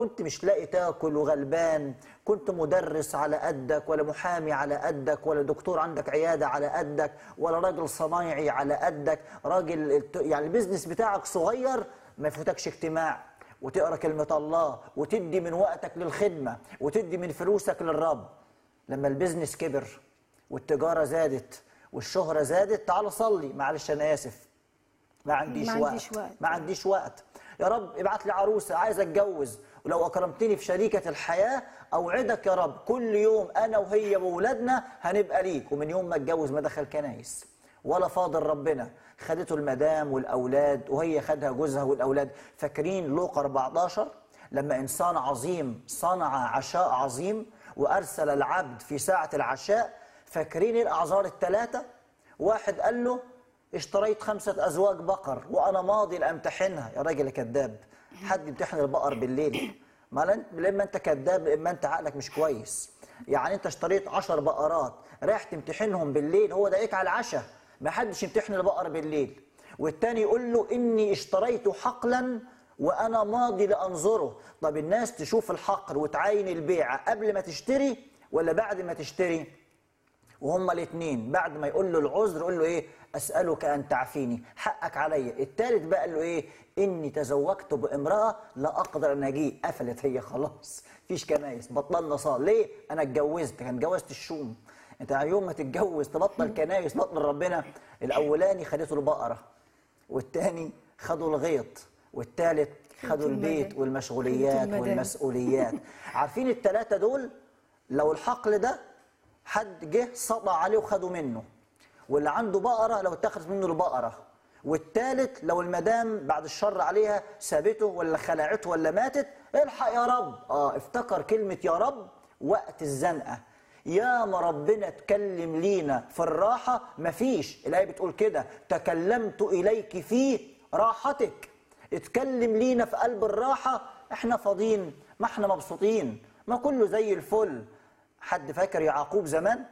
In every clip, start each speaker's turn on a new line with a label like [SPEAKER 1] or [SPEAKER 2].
[SPEAKER 1] كنت مش لاقي تاكل وغلبان كنت مدرس على قدك ولا محامي على قدك ولا دكتور عندك عيادة على قدك ولا راجل صنايعي على قدك راجل يعني البيزنس بتاعك صغير ما يفوتكش اجتماع وتقرا كلمة الله وتدي من وقتك للخدمة وتدي من فلوسك للرب لما البيزنس كبر والتجارة زادت والشهرة زادت تعال صلي معلش أنا آسف ما عنديش,
[SPEAKER 2] ما
[SPEAKER 1] وقت.
[SPEAKER 2] عنديش وقت.
[SPEAKER 1] ما عنديش وقت يا رب ابعت لي عروسه عايز اتجوز ولو اكرمتني في شريكه الحياه اوعدك يا رب كل يوم انا وهي واولادنا هنبقى ليك ومن يوم ما اتجوز ما دخل كنايس ولا فاضل ربنا خدته المدام والاولاد وهي خدها جوزها والاولاد فاكرين لوقا 14 لما انسان عظيم صنع عشاء عظيم وارسل العبد في ساعه العشاء فاكرين الاعذار الثلاثه واحد قال له اشتريت خمسة أزواج بقر وأنا ماضي لأمتحنها يا راجل يا كذاب حد يمتحن البقر بالليل ما لن- لما أنت كذاب لما أنت عقلك مش كويس يعني أنت اشتريت عشر بقرات رايح تمتحنهم بالليل هو دقيق على العشاء ما حدش يمتحن البقر بالليل والتاني يقول له إني اشتريت حقلا وأنا ماضي لأنظره طب الناس تشوف الحقل وتعاين البيعة قبل ما تشتري ولا بعد ما تشتري وهما الاثنين بعد ما يقول له العذر يقول له ايه اسالك ان تعفيني حقك عليا الثالث بقى قال له ايه اني تزوجت بامراه لا اقدر ان اجيء قفلت هي خلاص فيش كنايس بطلنا صال ليه انا اتجوزت كان اتجوزت الشوم انت يوم ما تتجوز تبطل كنايس تبطل ربنا الاولاني خدته البقره والتاني خدوا الغيط والتالت خدوا البيت
[SPEAKER 2] المدام.
[SPEAKER 1] والمشغوليات
[SPEAKER 2] المدام.
[SPEAKER 1] والمسؤوليات عارفين الثلاثه دول لو الحقل ده حد جه سطع عليه وخده منه واللي عنده بقره لو اتخذت منه البقره والتالت لو المدام بعد الشر عليها سابته ولا خلعته ولا ماتت الحق يا رب اه افتكر كلمه يا رب وقت الزنقه يا ما ربنا اتكلم لينا في الراحه مفيش الايه بتقول كده تكلمت اليك في راحتك اتكلم لينا في قلب الراحه احنا فاضيين ما احنا مبسوطين ما كله زي الفل حد فاكر يعقوب زمان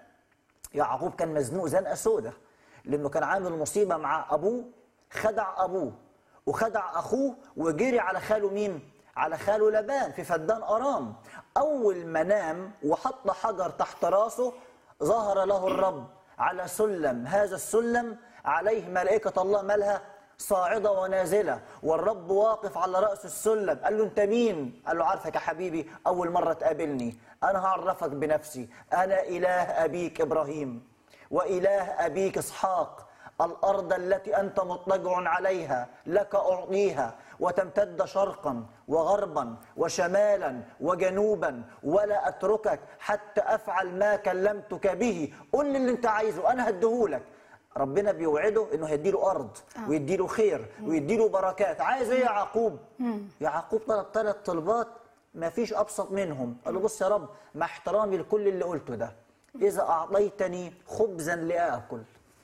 [SPEAKER 1] يعقوب كان مزنوق زنقه سودة لانه كان عامل مصيبه مع ابوه خدع ابوه وخدع اخوه وجري على خاله مين على خاله لبان في فدان ارام اول ما نام وحط حجر تحت راسه ظهر له الرب على سلم هذا السلم عليه ملائكه الله مالها صاعدة ونازلة والرب واقف على رأس السلم قال له أنت مين؟ قال له عارفك يا حبيبي أول مرة تقابلني أنا هعرفك بنفسي أنا إله أبيك إبراهيم وإله أبيك إسحاق الأرض التي أنت مضطجع عليها لك أعطيها وتمتد شرقا وغربا وشمالا وجنوبا ولا أتركك حتى أفعل ما كلمتك به قل لي اللي أنت عايزه أنا هديهولك ربنا بيوعده انه هيديله ارض ويديله خير ويديله بركات عايز ايه يا يعقوب يعقوب طلب ثلاث طلبات ما فيش ابسط منهم قال له بص يا رب مع احترامي لكل اللي قلته ده اذا اعطيتني خبزا لاكل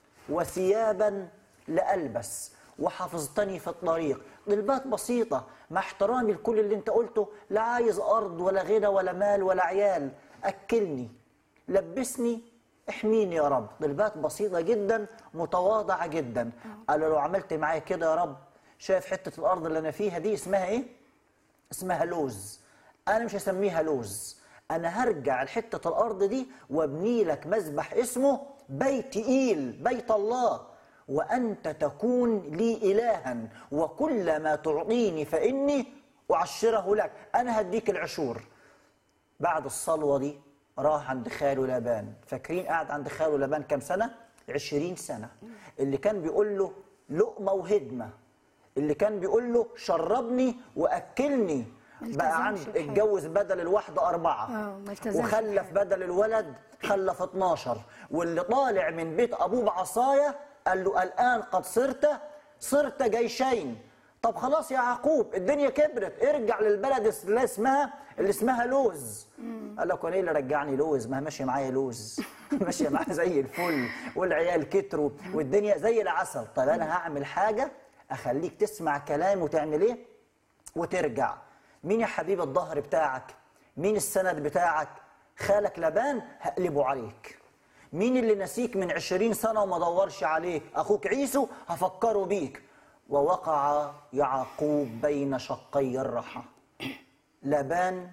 [SPEAKER 1] وثيابا لالبس وحفظتني في الطريق طلبات بسيطة مع احترامي لكل اللي انت قلته لا عايز أرض ولا غنى ولا مال ولا عيال أكلني لبسني احميني يا رب طلبات بسيطة جدا متواضعة جدا قال له لو عملت معايا كده يا رب شايف حتة الأرض اللي أنا فيها دي اسمها إيه؟ اسمها لوز أنا مش هسميها لوز أنا هرجع لحتة الأرض دي وابني لك مذبح اسمه بيت إيل بيت الله وأنت تكون لي إلها وكل ما تعطيني فإني أعشره لك أنا هديك العشور بعد الصلوة دي راح عند خاله لابان فاكرين قعد عند خاله لابان كام سنة؟ عشرين سنة اللي كان بيقول له لقمة وهدمة اللي كان بيقول له شربني وأكلني بقى عند
[SPEAKER 2] التزمش بحاجة.
[SPEAKER 1] اتجوز بدل الواحدة أربعة
[SPEAKER 2] آه، ما التزمش
[SPEAKER 1] وخلف بدل الولد خلف 12 واللي طالع من بيت أبوه بعصاية قال له الآن قد صرت صرت جيشين طب خلاص يا يعقوب الدنيا كبرت ارجع للبلد اللي اسمها اللي اسمها لوز قال لك وانا ايه اللي رجعني لوز ما هي ماشيه معايا لوز ماشيه معايا زي الفل والعيال كتروا والدنيا زي العسل طب انا هعمل حاجه اخليك تسمع كلامي وتعمل ايه وترجع مين يا حبيب الظهر بتاعك مين السند بتاعك خالك لبان هقلبه عليك مين اللي نسيك من عشرين سنة وما دورش عليك أخوك عيسو هفكره بيك ووقع يعقوب بين شقي الرحى لابان